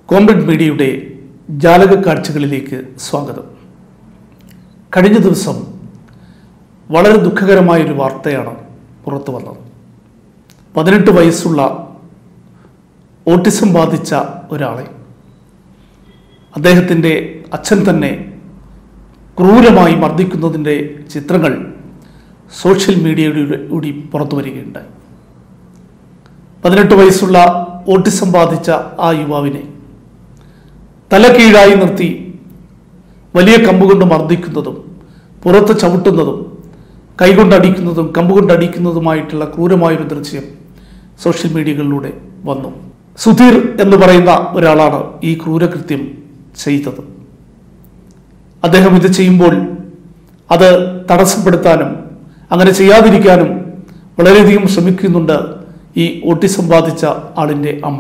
കോമ്പിഡ് മീഡിയയുടെ ജാലക കാഴ്ചകളിലേക്ക് സ്വാഗതം കഴിഞ്ഞ ദിവസം വളരെ ദുഃഖകരമായൊരു വാർത്തയാണ് പുറത്തു വന്നത് പതിനെട്ട് വയസ്സുള്ള ഓട്ടിസം ബാധിച്ച ഒരാളെ അദ്ദേഹത്തിൻ്റെ അച്ഛൻ തന്നെ ക്രൂരമായി മർദ്ദിക്കുന്നതിൻ്റെ ചിത്രങ്ങൾ സോഷ്യൽ മീഡിയയുടെ കൂടി പുറത്തു വരികയുണ്ടായി പതിനെട്ട് വയസ്സുള്ള ഓട്ടിസം ബാധിച്ച ആ യുവാവിനെ തല കീഴായി നിർത്തി വലിയ കമ്പുകൊണ്ട് മർദ്ദിക്കുന്നതും പുറത്ത് ചവിട്ടുന്നതും കൈകൊണ്ട് അടിക്കുന്നതും കമ്പുകൊണ്ട് അടിക്കുന്നതുമായിട്ടുള്ള ക്രൂരമായൊരു ദൃശ്യം സോഷ്യൽ മീഡിയകളിലൂടെ വന്നു സുധീർ എന്ന് പറയുന്ന ഒരാളാണ് ഈ ക്രൂരകൃത്യം ചെയ്തത് അദ്ദേഹം ഇത് ചെയ്യുമ്പോൾ അത് തടസ്സപ്പെടുത്താനും അങ്ങനെ ചെയ്യാതിരിക്കാനും വളരെയധികം ശ്രമിക്കുന്നുണ്ട് ഈ ഓട്ടിസം ബാധിച്ച ആളിൻ്റെ അമ്മ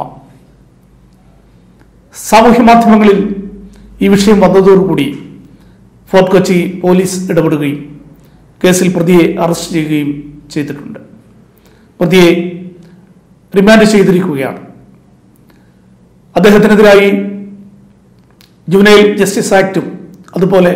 സാമൂഹ്യ മാധ്യമങ്ങളിൽ ഈ വിഷയം വന്നതോടുകൂടി ഫോർട്ട് കൊച്ചി പോലീസ് ഇടപെടുകയും കേസിൽ പ്രതിയെ അറസ്റ്റ് ചെയ്യുകയും ചെയ്തിട്ടുണ്ട് പ്രതിയെ റിമാൻഡ് ചെയ്തിരിക്കുകയാണ് അദ്ദേഹത്തിനെതിരായി ജുവനൈൽ ജസ്റ്റിസ് ആക്റ്റും അതുപോലെ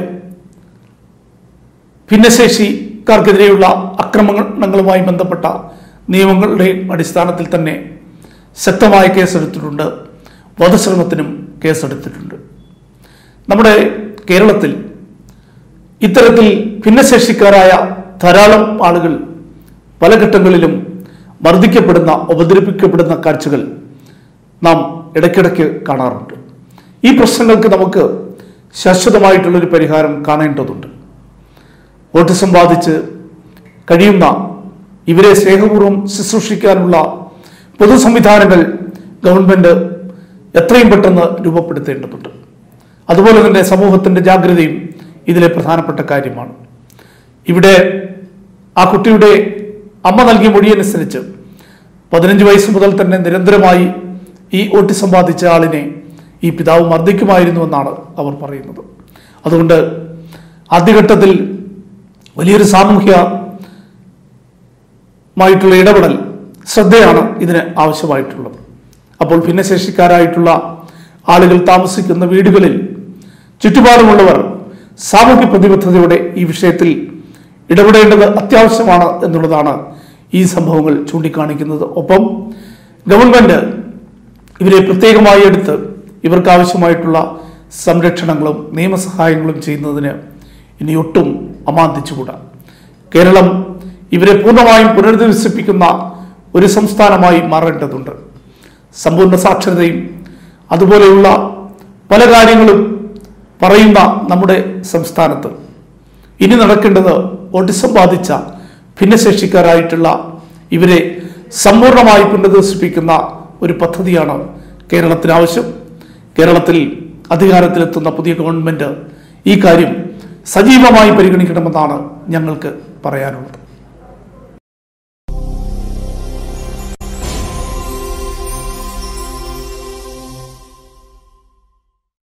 ഭിന്നശേഷിക്കാർക്കെതിരെയുള്ള ആക്രമണങ്ങളുമായി ബന്ധപ്പെട്ട നിയമങ്ങളുടെ അടിസ്ഥാനത്തിൽ തന്നെ ശക്തമായ കേസെടുത്തിട്ടുണ്ട് വധശ്രമത്തിനും കേസെടുത്തിട്ടുണ്ട് നമ്മുടെ കേരളത്തിൽ ഇത്തരത്തിൽ ഭിന്നശേഷിക്കാരായ ധാരാളം ആളുകൾ പല ഘട്ടങ്ങളിലും മർദ്ദിക്കപ്പെടുന്ന ഉപദ്രവിക്കപ്പെടുന്ന കാഴ്ചകൾ നാം ഇടയ്ക്കിടയ്ക്ക് കാണാറുണ്ട് ഈ പ്രശ്നങ്ങൾക്ക് നമുക്ക് ശാശ്വതമായിട്ടുള്ളൊരു പരിഹാരം കാണേണ്ടതുണ്ട് ഓട്ടിസം ബാധിച്ച് കഴിയുന്ന ഇവരെ സ്നേഹപൂർവ്വം ശുശ്രൂഷിക്കാനുള്ള പൊതു സംവിധാനങ്ങൾ ഗവൺമെന്റ് എത്രയും പെട്ടെന്ന് രൂപപ്പെടുത്തേണ്ടതുണ്ട് അതുപോലെ തന്നെ സമൂഹത്തിന്റെ ജാഗ്രതയും ഇതിലെ പ്രധാനപ്പെട്ട കാര്യമാണ് ഇവിടെ ആ കുട്ടിയുടെ അമ്മ നൽകിയ മൊഴിയനുസരിച്ച് പതിനഞ്ച് വയസ്സ് മുതൽ തന്നെ നിരന്തരമായി ഈ ഓട്ടിസം ബാധിച്ച ആളിനെ ഈ പിതാവ് മർദ്ദിക്കുമായിരുന്നുവെന്നാണ് അവർ പറയുന്നത് അതുകൊണ്ട് ആദ്യഘട്ടത്തിൽ വലിയൊരു സാമൂഹ്യ മായിട്ടുള്ള ഇടപെടൽ ശ്രദ്ധയാണ് ഇതിന് ആവശ്യമായിട്ടുള്ളത് അപ്പോൾ ഭിന്നശേഷിക്കാരായിട്ടുള്ള ആളുകൾ താമസിക്കുന്ന വീടുകളിൽ ചുറ്റുപാടുമുള്ളവർ സാമൂഹ്യ പ്രതിബദ്ധതയോടെ ഈ വിഷയത്തിൽ ഇടപെടേണ്ടത് അത്യാവശ്യമാണ് എന്നുള്ളതാണ് ഈ സംഭവങ്ങൾ ചൂണ്ടിക്കാണിക്കുന്നത് ഒപ്പം ഗവൺമെന്റ് ഇവരെ പ്രത്യേകമായി എടുത്ത് ഇവർക്ക് ആവശ്യമായിട്ടുള്ള സംരക്ഷണങ്ങളും നിയമസഹായങ്ങളും ചെയ്യുന്നതിന് ഇനി ഒട്ടും അമാന്തിച്ചുകൂടാ കേരളം ഇവരെ പൂർണ്ണമായും പുനരധിവസിപ്പിക്കുന്ന ഒരു സംസ്ഥാനമായി മാറേണ്ടതുണ്ട് സമ്പൂർണ്ണ സാക്ഷരതയും അതുപോലെയുള്ള പല കാര്യങ്ങളും പറയുന്ന നമ്മുടെ സംസ്ഥാനത്ത് ഇനി നടക്കേണ്ടത് ഓട്ടിസം ബാധിച്ച ഭിന്നശേഷിക്കാരായിട്ടുള്ള ഇവരെ സമ്പൂർണ്ണമായി പുനരധിവസിപ്പിക്കുന്ന ഒരു പദ്ധതിയാണ് കേരളത്തിന് ആവശ്യം കേരളത്തിൽ അധികാരത്തിലെത്തുന്ന പുതിയ ഗവൺമെന്റ് ഈ കാര്യം സജീവമായി പരിഗണിക്കണമെന്നാണ് ഞങ്ങൾക്ക് പറയാനുള്ളത്